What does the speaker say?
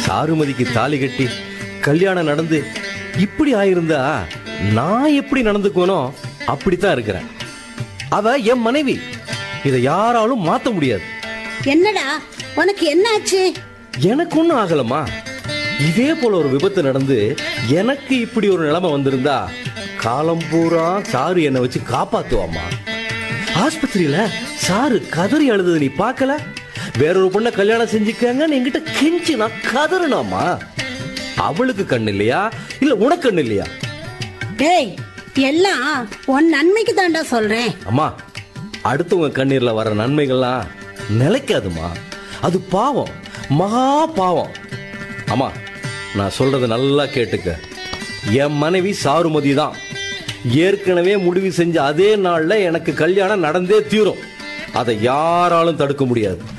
சாருமதிக்கு தாலி கட்டி கல்யாணம் நடந்து இப்படி ஆயிருந்தா நான் எப்படி நடந்துக்குவனோ அப்படித்தான் இருக்கிறேன் அவ என் மனைவி இதை யாராலும் மாத்த முடியாது என்னடா உனக்கு என்ன ஆச்சு எனக்கு ஒன்றும் ஆகலம்மா இதே போல ஒரு விபத்து நடந்து எனக்கு இப்படி ஒரு நிலைமை வந்திருந்தா காலம் பூரா சாரு என்னை வச்சு காப்பாத்துவாம்மா ஆஸ்பத்திரியில சாரு கதறி அழுதது நீ பார்க்கல வேறொரு பொண்ணை கல்யாணம் செஞ்சுக்கங்கன்னு என்கிட்ட கெஞ்சி நான் கதறினாமா அவளுக்கு கண்ணு இல்லையா இல்ல உனக்கு கண்ணு இல்லையா டேய் எல்லாம் உன் நன்மைக்கு தான்டா சொல்றேன் அம்மா அடுத்தவங்க கண்ணீர்ல வர நன்மைகள்லாம் நிலைக்காதுமா அது பாவம் மகா பாவம் அம்மா நான் சொல்றத நல்லா கேட்டுக்க என் மனைவி சாருமதி தான் ஏற்கனவே முடிவு செஞ்ச அதே நாள்ல எனக்கு கல்யாணம் நடந்தே தீரும் அதை யாராலும் தடுக்க முடியாது